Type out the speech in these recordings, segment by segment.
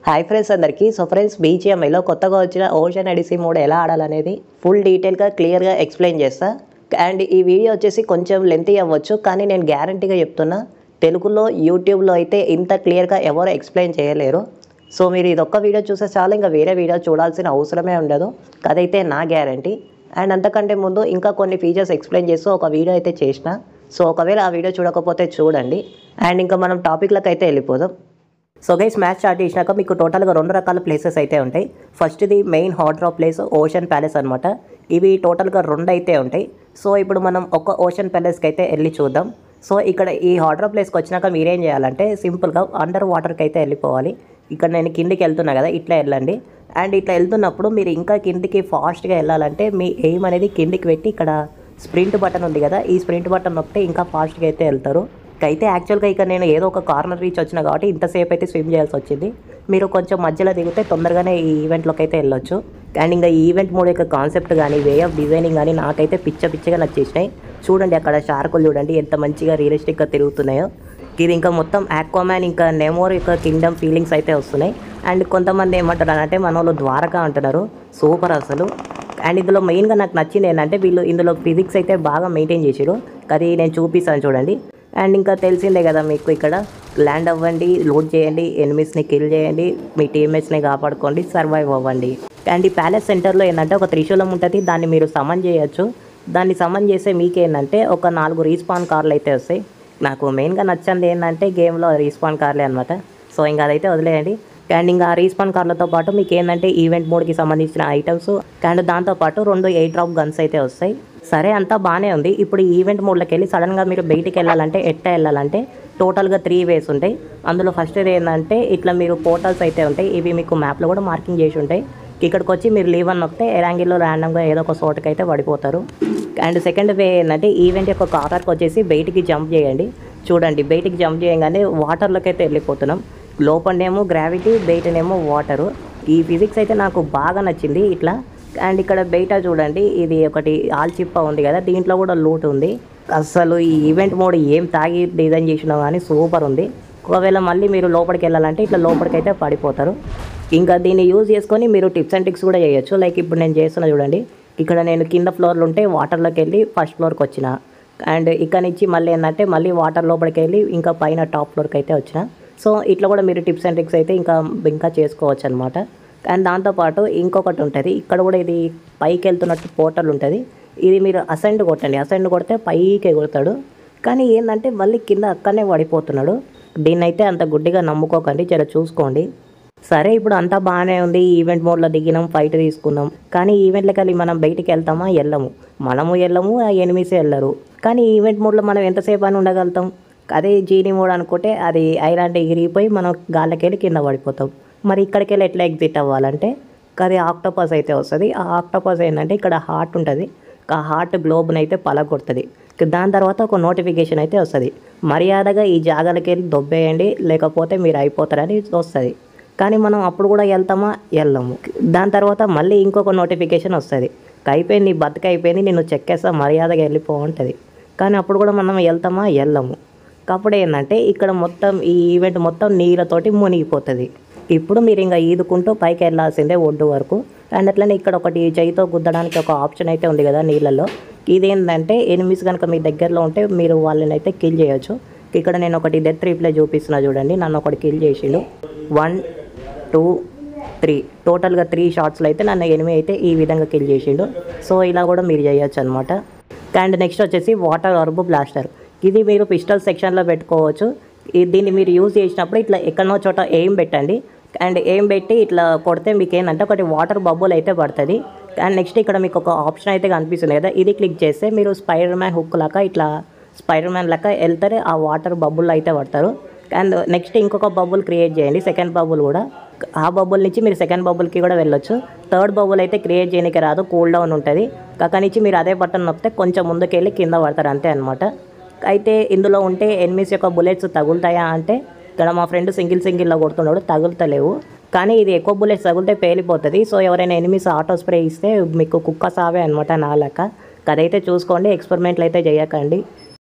hi friends అందరికీ so friends బీజిఎంఐలో కొత్తగా వచ్చిన ఓషన్ ఎడిసి మోడ్ ఎలా ఆడాలనేది ఫుల్ డీటెయిల్గా క్లియర్గా ఎక్స్ప్లెయిన్ చేస్తా అండ్ ఈ వీడియో వచ్చేసి కొంచెం లెంతీ అవ్వచ్చు కానీ నేను గ్యారంటీగా చెప్తున్నా తెలుగులో యూట్యూబ్లో అయితే ఇంత క్లియర్గా ఎవరు ఎక్స్ప్లెయిన్ చేయలేరు సో మీరు ఇదొక్క వీడియో చూస్తే చాలు ఇంకా వేరే వీడియో చూడాల్సిన అవసరమే ఉండదు అదైతే నా గ్యారంటీ అండ్ అంతకంటే ముందు ఇంకా కొన్ని ఫీచర్స్ ఎక్స్ప్లెయిన్ చేస్తూ ఒక వీడియో అయితే చేసిన సో ఒకవేళ ఆ వీడియో చూడకపోతే చూడండి అండ్ ఇంకా మనం టాపిక్లకు అయితే వెళ్ళిపోదాం సో గైస్ మ్యాచ్ స్టార్ట్ చేసినాక మీకు టోటల్గా రెండు రకాల ప్లేసెస్ అయితే ఉంటాయి ఫస్ట్ది main hot drop place ocean palace అనమాట ఇవి టోటల్గా రెండు అయితే ఉంటాయి సో ఇప్పుడు మనం ఒక ఓషన్ ప్యాలెస్కి అయితే వెళ్ళి చూద్దాం సో ఇక్కడ ఈ హాట్ డ్రాప్ ప్లేస్కి వచ్చినాక మీరేం చేయాలంటే సింపుల్గా అండర్ వాటర్కి అయితే వెళ్ళిపోవాలి ఇక్కడ నేను కిందికి వెళ్తున్నా కదా ఇట్లా వెళ్ళండి అండ్ ఇట్లా వెళ్తున్నప్పుడు మీరు ఇంకా కిందికి ఫాస్ట్గా వెళ్ళాలంటే మీ ఎయిమ్ అనేది కిందికి పెట్టి ఇక్కడ స్ప్రింట్ బటన్ ఉంది కదా ఈ స్ప్రింట్ బటన్ నొక్కితే ఇంకా ఫాస్ట్గా అయితే వెళ్తారు అయితే యాక్చువల్గా ఇక నేను ఏదో ఒక కార్నర్ రీచ్ వచ్చిన కాబట్టి ఇంతసేపు అయితే స్విమ్ చేయాల్సి వచ్చింది మీరు కొంచెం మధ్యలో దిగితే తొందరగానే ఈ ఈవెంట్లోకి అయితే వెళ్ళొచ్చు అండ్ ఇంకా ఈ ఈవెంట్ మూడు యొక్క కాన్సెప్ట్ కానీ వే ఆఫ్ డిజైనింగ్ కానీ నాకైతే పిచ్చ పిచ్చగా నచ్చేసినాయి చూడండి అక్కడ షార్కులు చూడండి ఎంత మంచిగా రియలిస్టిక్గా తిరుగుతున్నాయో ఇది ఇంకా మొత్తం ఆక్వామ్యాన్ ఇంకా నెమోర్ యొక్క కింగ్డమ్ ఫీలింగ్స్ అయితే వస్తున్నాయి అండ్ కొంతమంది ఏమంటారు అంటే మన వాళ్ళు ద్వారకా అంటున్నారు సూపర్ అసలు అండ్ ఇందులో మెయిన్గా నాకు నచ్చింది ఏంటంటే వీళ్ళు ఇందులో ఫిజిక్స్ అయితే బాగా మెయింటైన్ చేసారు అది నేను చూపిస్తాను చూడండి అండ్ ఇంకా తెలిసిందే కదా మీకు ఇక్కడ ల్యాండ్ అవ్వండి లోడ్ చేయండి ఎనిమిస్ని కిల్ చేయండి మీ టీమ్మేట్స్ని కాపాడుకోండి సర్వైవ్ అవ్వండి అండ్ ఈ ప్యాలెస్ సెంటర్లో ఏంటంటే ఒక త్రిశూలం ఉంటుంది దాన్ని మీరు సమన్ చేయొచ్చు దాన్ని సమన్ చేస్తే మీకేంటంటే ఒక నాలుగు రీస్పాన్ కార్లు అయితే వస్తాయి నాకు మెయిన్గా నచ్చింది ఏంటంటే గేమ్లో రీస్పాన్ కార్లే అనమాట సో ఇంకా అదైతే వదిలేయండి అండ్ ఇంకా రీస్పాన్ కార్లతో పాటు మీకు ఏంటంటే ఈవెంట్ మోడ్కి సంబంధించిన ఐటమ్స్ అండ్ దాంతోపాటు రెండు ఎయిట్ డ్రాప్ గన్స్ అయితే వస్తాయి సరే అంతా బాగానే ఉంది ఇప్పుడు ఈ ఈవెంట్ మోడ్లోకి వెళ్ళి సడన్గా మీరు బయటికి వెళ్ళాలంటే ఎట్ట వెళ్ళాలంటే టోటల్గా త్రీ వేస్ ఉంటాయి అందులో ఫస్ట్ ఏంటంటే ఇట్లా మీరు పోర్టల్స్ అయితే ఉంటాయి ఇవి మీకు మ్యాప్లో కూడా మార్కింగ్ చేసి ఉంటాయి ఇక్కడికి వచ్చి మీరు లీవ్ అని నొక్కితే ఎరాంగిల్లో ర్యాండమ్గా ఏదో ఒక చోటకి అయితే పడిపోతారు అండ్ సెకండ్ వే ఏంటంటే ఈవెంట్ యొక్క కార్నర్కి వచ్చేసి బయటికి జంప్ చేయండి చూడండి బయటికి జంప్ చేయగానే వాటర్లోకి అయితే వెళ్ళిపోతున్నాం లోపలనేమో గ్రావిటీ బయటనేమో వాటరు ఈ ఫిజిక్స్ అయితే నాకు బాగా నచ్చింది ఇట్లా అండ్ ఇక్కడ బయట చూడండి ఇది ఒకటి ఆల్చిప్ప ఉంది కదా దీంట్లో కూడా లూట్ ఉంది అసలు ఈ ఈవెంట్ మోడ్ ఏం తాగి డిజైన్ చేసినా కానీ సూపర్ ఉంది ఒకవేళ మళ్ళీ మీరు లోపలికి వెళ్ళాలంటే ఇట్లా లోపలికి అయితే పడిపోతారు ఇంకా దీన్ని యూజ్ చేసుకొని మీరు టిప్స్ అండ్ ట్రిక్స్ కూడా చేయొచ్చు లైక్ ఇప్పుడు నేను చేస్తున్నా చూడండి ఇక్కడ నేను కింద ఫ్లోర్లు ఉంటే వాటర్లోకి వెళ్ళి ఫస్ట్ ఫ్లోర్కి వచ్చిన అండ్ ఇక్కడ నుంచి మళ్ళీ ఏంటంటే మళ్ళీ వాటర్ లోపలికి వెళ్ళి ఇంకా పైన టాప్ ఫ్లోర్కి అయితే వచ్చిన సో ఇట్లా కూడా మీరు టిప్స్ అండ్ ట్రిక్స్ అయితే ఇంకా ఇంకా చేసుకోవచ్చు అనమాట అండ్ దాంతోపాటు ఇంకొకటి ఉంటుంది ఇక్కడ కూడా ఇది పైకి వెళ్తున్నట్టు పోర్టల్ ఉంటుంది ఇది మీరు అసెండ్ కొట్టండి అసెండ్ కొడితే పైకి ఎగురుతాడు కానీ ఏంటంటే మళ్ళీ కింద అక్కడనే పడిపోతున్నాడు దీన్ని అయితే అంత గుడ్డిగా నమ్ముకోకండి జర చూసుకోండి సరే ఇప్పుడు అంతా బాగానే ఉంది ఈవెంట్ మోడ్లో దిగినాం ఫైట్ తీసుకున్నాం కానీ ఈవెంట్లోకి వెళ్ళి మనం బయటికి వెళ్తామా వెళ్ళము మనము వెళ్ళము ఆ ఎనిమిసే వెళ్ళరు కానీ ఈవెంట్ మోడ్లో మనం ఎంతసేపు అని ఉండగలుగుతాం అదే జీనీ మోడ్ అనుకుంటే అది ఐలాండ్ ఎగిరిపోయి మనం గాల్లోకి వెళ్ళి కింద పడిపోతాం మరి ఇక్కడికి వెళ్ళి ఎట్లా ఎగ్జిట్ అవ్వాలంటే అది ఆక్టోపస్ అయితే వస్తుంది ఆ ఆక్టోపస్ ఏంటంటే ఇక్కడ హార్ట్ ఉంటుంది ఆ హార్ట్ గ్లోబ్ని అయితే పలగొడుతుంది దాని తర్వాత ఒక నోటిఫికేషన్ అయితే వస్తుంది మర్యాదగా ఈ జాగాలకి వెళ్ళి దొబ్బేయండి లేకపోతే మీరు అయిపోతారని వస్తుంది కానీ మనం అప్పుడు కూడా వెళ్తామా వెళ్ళము దాని తర్వాత మళ్ళీ ఇంకొక నోటిఫికేషన్ వస్తుంది అయిపోయింది నీ బతుక అయిపోయింది నేను చెక్కేస్తా మర్యాదగా వెళ్ళిపో ఉంటుంది కానీ అప్పుడు కూడా మనం వెళ్తామా వెళ్ళము కాబట్టి ఏంటంటే ఇక్కడ మొత్తం ఈ ఈవెంట్ మొత్తం నీళ్ళతోటి మునిగిపోతుంది ఇప్పుడు మీరు ఇంకా ఈదుకుంటూ పైకి వెళ్ళాల్సిందే ఒడ్డు వరకు అండ్ అట్లనే ఇక్కడ ఒకటి చేయితో గుద్దడానికి ఒక ఆప్షన్ అయితే ఉంది కదా నీళ్ళల్లో ఇదేంటంటే ఎనిమిస్ కనుక మీ దగ్గరలో ఉంటే మీరు వాళ్ళని అయితే కిల్ చేయొచ్చు ఇక్కడ నేను ఒకటి డెత్ రీప్లే చూపిస్తున్నా చూడండి నన్ను ఒకటి కిల్ చేసిండు వన్ టూ త్రీ టోటల్గా త్రీ షార్ట్స్లో అయితే నన్ను ఎనిమిది అయితే ఈ విధంగా కిల్ చేసిండు సో ఇలా కూడా మీరు చేయొచ్చు అనమాట అండ్ నెక్స్ట్ వచ్చేసి వాటర్ అర్బు బ్లాస్టర్ ఇది మీరు పిస్టల్ సెక్షన్లో పెట్టుకోవచ్చు ఈ- దీన్ని మీరు యూజ్ చేసినప్పుడు ఇట్లా ఎక్కడనో చోట ఎయిమ్ పెట్టండి అండ్ ఎయిమ్ పెట్టి ఇట్లా కొడితే మీకు ఏంటంటే ఒకటి వాటర్ బబుల్ అయితే పడుతుంది అండ్ నెక్స్ట్ ఇక్కడ మీకు ఒక ఆప్షన్ అయితే కనిపిస్తుంది కదా ఇది క్లిక్ చేస్తే మీరు స్పైడర్ మ్యాన్ హుక్ లాగా ఇట్లా స్పైడర్ మ్యాన్ లెక్క వెళ్తారే ఆ వాటర్ బబుల్ అయితే పడతారు అండ్ నెక్స్ట్ ఇంకొక బబుల్ క్రియేట్ చేయండి సెకండ్ బబుల్ కూడా ఆ బబుల్ నుంచి మీరు సెకండ్ బబుల్కి కూడా వెళ్ళొచ్చు థర్డ్ బబుల్ అయితే క్రియేట్ చేయడానికి రాదు కూల్ డౌన్ ఉంటుంది కాక నుంచి మీరు అదే బటన్ నొక్కితే కొంచెం ముందుకు వెళ్ళి కింద పడతారు అంతే అనమాట అయితే ఇందులో ఉంటే ఎనిమిస్ యొక్క బుల్లెట్స్ తగులుతాయా అంటే ఇక్కడ మా ఫ్రెండ్ సింగిల్ సింగిల్లో కొడుతున్నాడు తగులుతలేవు కానీ ఇది ఎక్కువ బుల్లెట్స్ తగిలితే పేలిపోతుంది సో ఎవరైనా ఎనిమిస్ ఆటో స్ప్రే ఇస్తే మీకు కుక్క సావే అనమాట నా లెక్క అదైతే చూసుకోండి ఎక్స్పెరిమెంట్లు అయితే చేయకండి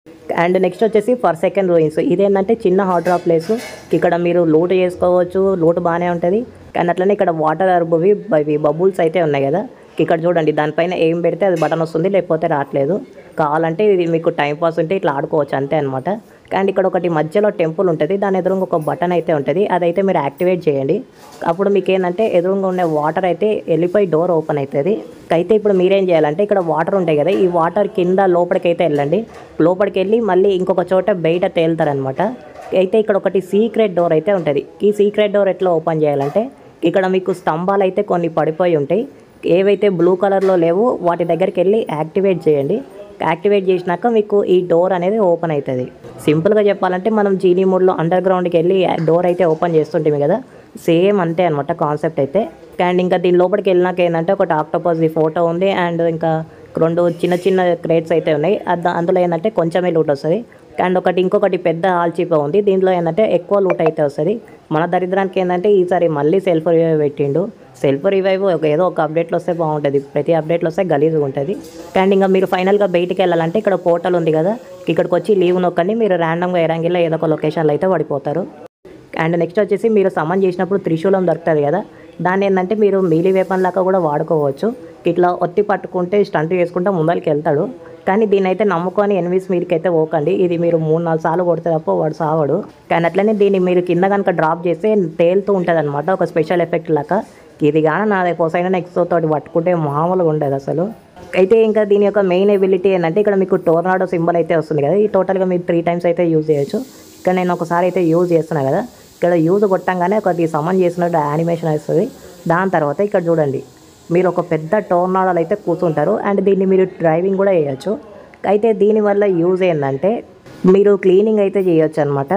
అండ్ నెక్స్ట్ వచ్చేసి ఫర్ సెకండ్ రూయిన్స్ ఇదేంటంటే చిన్న హాట్ డ్రాప్ ప్లేస్ ఇక్కడ మీరు లూట్ చేసుకోవచ్చు లూట్ బాగానే ఉంటుంది కానీ అట్లనే ఇక్కడ వాటర్ అరుపువి ఇవి బబుల్స్ అయితే ఉన్నాయి కదా ఇక్కడ చూడండి దానిపైన ఏం పెడితే అది బటన్ వస్తుంది లేకపోతే రావట్లేదు కావాలంటే ఇది మీకు టైం పాస్ ఉంటే ఇట్లా ఆడుకోవచ్చు అంతే అనమాట అండ్ ఇక్కడ ఒకటి మధ్యలో టెంపుల్ ఉంటుంది దాని ఎదురుగా ఒక బటన్ అయితే ఉంటుంది అదైతే మీరు యాక్టివేట్ చేయండి అప్పుడు మీకు ఏంటంటే ఎదురుగా ఉండే వాటర్ అయితే వెళ్ళిపోయి డోర్ ఓపెన్ అవుతుంది అయితే ఇప్పుడు మీరేం చేయాలంటే ఇక్కడ వాటర్ ఉంటాయి కదా ఈ వాటర్ కింద లోపలికి అయితే వెళ్ళండి లోపలికి వెళ్ళి మళ్ళీ ఇంకొక చోట బయట తేలుతారనమాట అయితే ఇక్కడ ఒకటి సీక్రెట్ డోర్ అయితే ఉంటుంది ఈ సీక్రెట్ డోర్ ఎట్లా ఓపెన్ చేయాలంటే ఇక్కడ మీకు స్తంభాలు అయితే కొన్ని పడిపోయి ఉంటాయి ఏవైతే బ్లూ కలర్లో లేవో వాటి దగ్గరికి వెళ్ళి యాక్టివేట్ చేయండి యాక్టివేట్ చేసినాక మీకు ఈ డోర్ అనేది ఓపెన్ అవుతుంది సింపుల్గా చెప్పాలంటే మనం జీనీ మోడ్లో అండర్ గ్రౌండ్కి వెళ్ళి డోర్ అయితే ఓపెన్ చేస్తుంటాము కదా సేమ్ అంతే అనమాట కాన్సెప్ట్ అయితే అండ్ ఇంకా దీని లోపలికి వెళ్ళినాక ఏంటంటే ఒకటి ఆక్టోపస్ ఫోటో ఉంది అండ్ ఇంకా రెండు చిన్న చిన్న క్రేట్స్ అయితే ఉన్నాయి అద- అందులో ఏంటంటే కొంచెమే లూట్ వస్తుంది అండ్ ఒకటి ఇంకొకటి పెద్ద ఆల్చిప ఉంది దీంట్లో ఏంటంటే ఎక్కువ లూట్ అయితే వస్తుంది మన దరిద్రానికి ఏంటంటే ఈసారి మళ్ళీ సెల్ఫ్ రివైవ్ పెట్టిండు సెల్ఫ్ రివైవ్ ఒక ఏదో ఒక అప్డేట్లో వస్తే బాగుంటుంది ప్రతి అప్డేట్లో వస్తే గలీజ్గా ఉంటుంది అండ్ ఇంకా మీరు ఫైనల్గా బయటికి వెళ్ళాలంటే ఇక్కడ పోర్టల్ ఉంది కదా ఇక్కడికి వచ్చి లీవ్ నొక్కండి మీరు ర్యాండమ్గా ఎరంగిలో ఏదో ఒక లొకేషన్లో అయితే పడిపోతారు అండ్ నెక్స్ట్ వచ్చేసి మీరు సమన్ చేసినప్పుడు త్రిశూలం దొరుకుతుంది కదా దాన్ని ఏంటంటే మీరు మీలి వేపన్ లాగా కూడా వాడుకోవచ్చు ఇట్లా ఒత్తి పట్టుకుంటే స్టంట్ చేసుకుంటే ముందరికి వెళ్తాడు కానీ దీన్ని అయితే నమ్ముకొని ఎనిమిస్ మీదకి అయితే పోకండి ఇది మీరు మూడు నాలుగు సార్లు కొడితే తప్ప వాడు సావడు కానీ అట్లనే దీన్ని మీరు కింద కనుక డ్రాప్ చేస్తే తేలుతూ ఉంటుంది అనమాట ఒక స్పెషల్ ఎఫెక్ట్ లాగా ఇది కానీ నా కోసైనా నెక్స్ట్ తోటి పట్టుకుంటే మామూలుగా ఉండదు అసలు అయితే ఇంకా దీని యొక్క మెయిన్ ఎబిలిటీ ఏంటంటే ఇక్కడ మీకు టోర్నాడో సింబల్ అయితే వస్తుంది కదా ఈ టోటల్గా మీరు త్రీ టైమ్స్ అయితే యూజ్ చేయొచ్చు ఇక్కడ నేను ఒకసారి అయితే యూజ్ చేస్తున్నా కదా ఇక్కడ యూజ్ కొట్టంగానే ఒకటి సమన్ చేసినట్టు యానిమేషన్ వస్తుంది దాని తర్వాత ఇక్కడ చూడండి మీరు ఒక పెద్ద టోర్నాడోలు అయితే కూర్చుంటారు అండ్ దీన్ని మీరు డ్రైవింగ్ కూడా చేయొచ్చు అయితే దీనివల్ల యూజ్ ఏంటంటే మీరు క్లీనింగ్ అయితే చేయొచ్చు అనమాట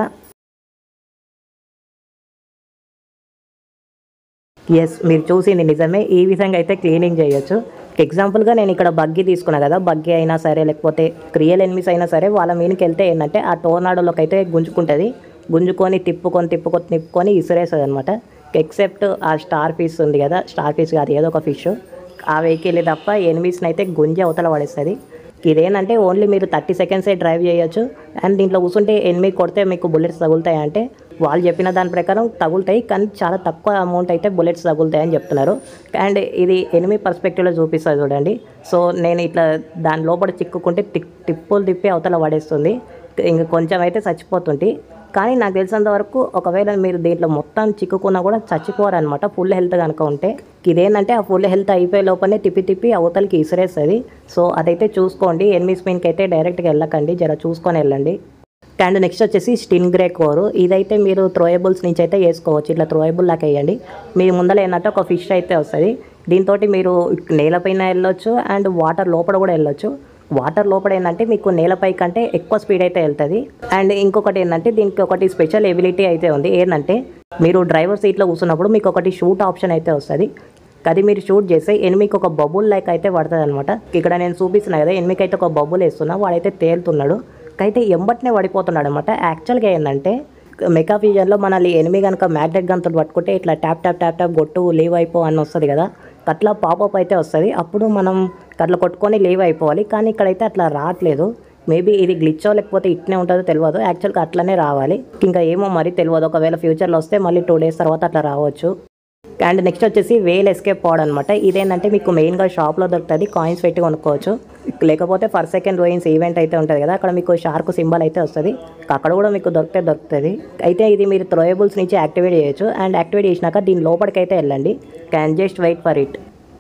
ఎస్ మీరు చూసింది నిజమే ఈ విధంగా అయితే క్లీనింగ్ చేయొచ్చు ఎగ్జాంపుల్గా నేను ఇక్కడ బగ్గి తీసుకున్నా కదా బగ్గి అయినా సరే లేకపోతే క్రియల్ ఎనిమిస్ అయినా సరే వాళ్ళ మీదకి వెళ్తే ఏంటంటే ఆ టోర్నాడోలోకి అయితే గుంజుకుంటుంది గుంజుకొని తిప్పుకొని తిప్పుకొని తిప్పుకొని ఇసిరేస్తుంది అనమాట ఎక్సెప్ట్ ఆ స్టార్ ఫిష్ ఉంది కదా స్టార్ ఫిష్ కాదు ఏదో ఒక ఫిష్ ఆ వెహికల్ తప్ప ఎనిమిస్ని అయితే గుంజి అవతల పడేస్తుంది ఇదేంటంటే ఓన్లీ మీరు థర్టీ సెకండ్సే డ్రైవ్ చేయొచ్చు అండ్ దీంట్లో కూర్చుంటే ఎనిమిది కొడితే మీకు బుల్లెట్స్ తగులుతాయి అంటే వాళ్ళు చెప్పిన దాని ప్రకారం తగులుతాయి కానీ చాలా తక్కువ అమౌంట్ అయితే బుల్లెట్స్ తగులుతాయి అని చెప్తున్నారు అండ్ ఇది ఎనిమిది పర్స్పెక్టివ్లో చూపిస్తుంది చూడండి సో నేను ఇట్లా దాని లోపల చిక్కుకుంటే టిక్ టిప్పులు తిప్పి అవతల పడేస్తుంది ఇంక కొంచెం అయితే చచ్చిపోతుంది కానీ నాకు తెలిసినంత వరకు ఒకవేళ మీరు దీంట్లో మొత్తం చిక్కుకున్నా కూడా చచ్చిపోరు అనమాట ఫుల్ హెల్త్ కనుక ఉంటే ఇదేంటంటే ఆ ఫుల్ హెల్త్ అయిపోయే లోపలనే తిప్పి తిప్పి అవతలకి ఇసిరేస్తుంది సో అదైతే చూసుకోండి ఎనిమిది స్పిన్కి అయితే డైరెక్ట్గా వెళ్ళకండి జర చూసుకొని వెళ్ళండి అండ్ నెక్స్ట్ వచ్చేసి స్టిన్ గ్రే కోర్ ఇదైతే మీరు థ్రోయబుల్స్ నుంచి అయితే వేసుకోవచ్చు ఇట్లా థ్రోయబుల్ లాగా వేయండి మీ ముందర ఏంటంటే ఒక ఫిష్ అయితే వస్తుంది దీంతో మీరు నేలపైన వెళ్ళొచ్చు అండ్ వాటర్ లోపల కూడా వెళ్ళొచ్చు వాటర్ లోపల ఏంటంటే మీకు నేలపై కంటే ఎక్కువ స్పీడ్ అయితే వెళ్తుంది అండ్ ఇంకొకటి ఏంటంటే దీనికి ఒకటి స్పెషల్ ఎబిలిటీ అయితే ఉంది ఏంటంటే మీరు డ్రైవర్ సీట్లో కూర్చున్నప్పుడు మీకు ఒకటి షూట్ ఆప్షన్ అయితే వస్తుంది అది మీరు షూట్ చేస్తే ఎనిమికి ఒక బబుల్ లైక్ అయితే పడుతుంది అనమాట ఇక్కడ నేను చూపిస్తున్నా కదా ఎనిమికి అయితే ఒక బబుల్ వేస్తున్నా వాడైతే తేలుతున్నాడు అయితే ఎంబట్నే పడిపోతున్నాడు అనమాట యాక్చువల్గా ఏంటంటే మెకా ఫ్యూజన్లో మనల్ని ఎనిమి కనుక మ్యాగ్నెట్ గన్తో పట్టుకుంటే ఇట్లా ట్యాప్ ట్యాప్ ట్యాప్ ట్యాప్ కొట్టు లీవ్ అయిపో అని వస్తుంది కదా అట్లా పాపప్ అయితే వస్తుంది అప్పుడు మనం అట్లా కొట్టుకొని లీవ్ అయిపోవాలి కానీ ఇక్కడైతే అట్లా రావట్లేదు మేబీ ఇది గ్లిచ్చో లేకపోతే ఇట్నే ఉంటుందో తెలియదు యాక్చువల్గా అట్లనే రావాలి ఇంకా ఏమో మరి తెలియదు ఒకవేళ ఫ్యూచర్లో వస్తే మళ్ళీ టూ డేస్ తర్వాత అట్లా రావచ్చు అండ్ నెక్స్ట్ వచ్చేసి వేల్ ఎస్కేప్ పౌడ్ అనమాట ఇదేంటంటే మీకు మెయిన్గా షాప్లో దొరుకుతుంది కాయిన్స్ పెట్టి కొనుక్కోవచ్చు లేకపోతే ఫర్ సెకండ్ రోయిన్స్ ఈవెంట్ అయితే ఉంటుంది కదా అక్కడ మీకు షార్క్ సింబల్ అయితే వస్తుంది అక్కడ కూడా మీకు దొరికితే దొరుకుతుంది అయితే ఇది మీరు థ్రోయబుల్స్ నుంచి యాక్టివేట్ చేయొచ్చు అండ్ యాక్టివేట్ చేసినాక దీని లోపలికి అయితే వెళ్ళండి can just wait for it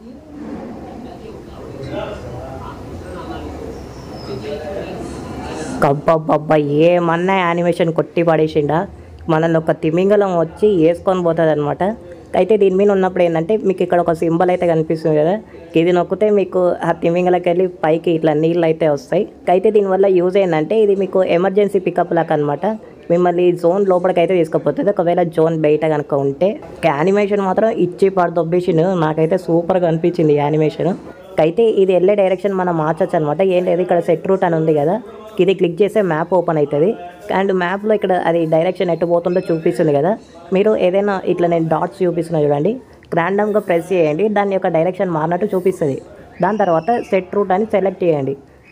కబ్బబ్బబ్బా ఏమన్నా యానిమేషన్ కొట్టి పడేసిండా మనల్ని ఒక తిమింగలం వచ్చి వేసుకొని పోతుంది అనమాట అయితే దీని మీద ఉన్నప్పుడు ఏంటంటే మీకు ఇక్కడ ఒక సింబల్ అయితే కనిపిస్తుంది కదా ఇది నొక్కితే మీకు ఆ తిమింగలకి వెళ్ళి పైకి ఇట్లా నీళ్ళు అయితే వస్తాయి అయితే దీనివల్ల యూజ్ ఏంటంటే ఇది మీకు ఎమర్జెన్సీ పికప్ లాగా అనమాట మిమ్మల్ని జోన్ లోపలికి అయితే తీసుకుపోతుంది ఒకవేళ జోన్ బయట కనుక ఉంటే యానిమేషన్ మాత్రం ఇచ్చి పడు దొబ్బేసిండు నాకైతే సూపర్గా అనిపించింది ఈ యానిమేషన్ అయితే ఇది వెళ్ళే డైరెక్షన్ మనం మార్చచ్చు అనమాట ఏం లేదు ఇక్కడ సెట్ రూట్ అని ఉంది కదా ఇది క్లిక్ చేస్తే మ్యాప్ ఓపెన్ అవుతుంది అండ్ మ్యాప్లో ఇక్కడ అది డైరెక్షన్ ఎటు పోతుందో చూపిస్తుంది కదా మీరు ఏదైనా ఇట్లా నేను డాట్స్ చూపిస్తున్నా చూడండి ర్యాండమ్గా ప్రెస్ చేయండి దాని యొక్క డైరెక్షన్ మారినట్టు చూపిస్తుంది దాని తర్వాత సెట్ రూట్ అని సెలెక్ట్ చేయండి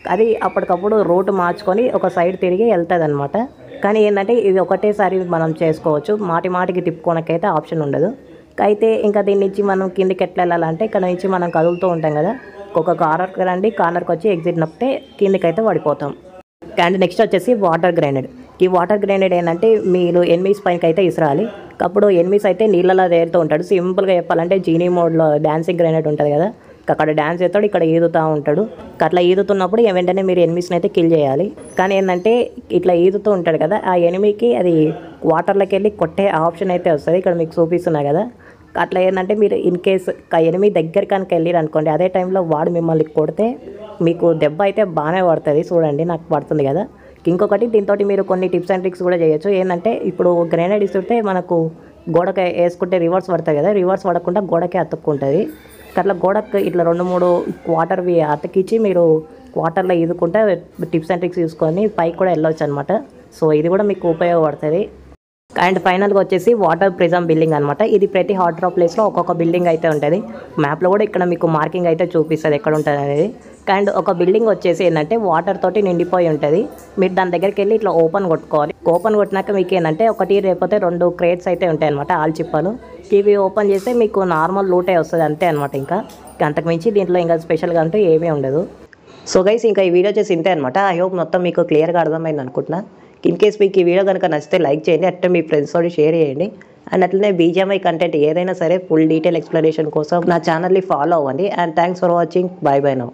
అది అప్పటికప్పుడు రూట్ మార్చుకొని ఒక సైడ్ తిరిగి వెళ్తుంది అనమాట కానీ ఏంటంటే ఇది ఒకటేసారి మనం చేసుకోవచ్చు మాటి మాటికి తిప్పుకోనకైతే ఆప్షన్ ఉండదు అయితే ఇంకా దీని నుంచి మనం కిందికి ఎట్లా వెళ్ళాలంటే ఇక్కడ నుంచి మనం కదులుతూ ఉంటాం కదా ఒక కార్నర్కి రండి కార్నర్కి వచ్చి ఎగ్జిట్ నొక్కితే కిందికి అయితే పడిపోతాం అండ్ నెక్స్ట్ వచ్చేసి వాటర్ గ్రైనేడ్ ఈ వాటర్ గ్రైనేడ్ ఏంటంటే మీరు ఎనిమిస్ పైకి అయితే ఇసరాలి అప్పుడు ఎనిమిస్ అయితే నీళ్ళలో తేలుతూ ఉంటాడు సింపుల్గా చెప్పాలంటే జీనీ మోడ్లో డాన్సింగ్ గ్రైనేడ్ ఉంటుంది కదా అక్కడ డ్యాన్స్ చేస్తాడు ఇక్కడ ఈదుతూ ఉంటాడు అట్లా ఈదుతున్నప్పుడు వెంటనే మీరు ఎనిమిస్ని అయితే కిల్ చేయాలి కానీ ఏంటంటే ఇట్లా ఈదుతూ ఉంటాడు కదా ఆ ఎనిమికి అది వాటర్లోకి వెళ్ళి కొట్టే ఆప్షన్ అయితే వస్తుంది ఇక్కడ మీకు చూపిస్తున్నా కదా అట్లా ఏంటంటే మీరు ఇన్ కేస్ ఎనిమిది దగ్గర కనుక వెళ్ళారు అనుకోండి అదే టైంలో వాడు మిమ్మల్ని కొడితే మీకు దెబ్బ అయితే బాగానే పడుతుంది చూడండి నాకు పడుతుంది కదా ఇంకొకటి దీంతో మీరు కొన్ని టిప్స్ అండ్ ట్రిక్స్ కూడా చేయొచ్చు ఏంటంటే ఇప్పుడు గ్రెనేడ్ ఇస్తుంటే మనకు గోడకి వేసుకుంటే రివర్స్ పడుతుంది కదా రివర్స్ పడకుండా గోడకే అతుక్కుంటుంది అట్లా గోడకు ఇట్లా రెండు మూడు వాటర్వి అతికిచ్చి మీరు వాటర్లో ఈదుకుంటే టిప్స్ అండ్ ట్రిక్స్ తీసుకొని పైకి కూడా వెళ్ళొచ్చు అనమాట సో ఇది కూడా మీకు ఉపయోగపడుతుంది అండ్ ఫైనల్గా వచ్చేసి వాటర్ ప్రిజమ్ బిల్డింగ్ అనమాట ఇది ప్రతి హాట్ డ్రాప్ ప్లేస్లో ఒక్కొక్క బిల్డింగ్ అయితే ఉంటుంది మ్యాప్లో కూడా ఇక్కడ మీకు మార్కింగ్ అయితే చూపిస్తుంది ఎక్కడ ఉంటుంది అనేది అండ్ ఒక బిల్డింగ్ వచ్చేసి ఏంటంటే వాటర్ తోటి నిండిపోయి ఉంటుంది మీరు దాని దగ్గరికి వెళ్ళి ఇట్లా ఓపెన్ కొట్టుకోవాలి ఓపెన్ కొట్టినాక మీకు ఏంటంటే ఒకటి లేకపోతే రెండు క్రేట్స్ అయితే ఉంటాయి అనమాట ఆల్చిప్పలు ఇవి ఓపెన్ చేస్తే మీకు నార్మల్ లూటే వస్తుంది అంతే అనమాట ఇంకా అంతకుమించి దీంట్లో ఇంకా స్పెషల్గా అంటూ ఏమీ ఉండదు సో గైస్ ఇంకా ఈ వీడియో వచ్చేసి ఇంతే అనమాట ఐ హోప్ మొత్తం మీకు క్లియర్గా అర్థమైంది అనుకుంటున్నా ఇన్ కేస్ మీకు ఈ వీడియో కనుక నచ్చితే లైక్ చేయండి అట్లా మీ ఫ్రెండ్స్ తోటి షేర్ చేయండి అండ్ అట్లనే బీజేఎంఐ కంటెంట్ ఏదైనా సరే ఫుల్ డీటెయిల్ ఎక్స్ప్లెనేషన్ కోసం నా ఛానల్ని ఫాలో అవ్వండి and thanks for watching bye bye now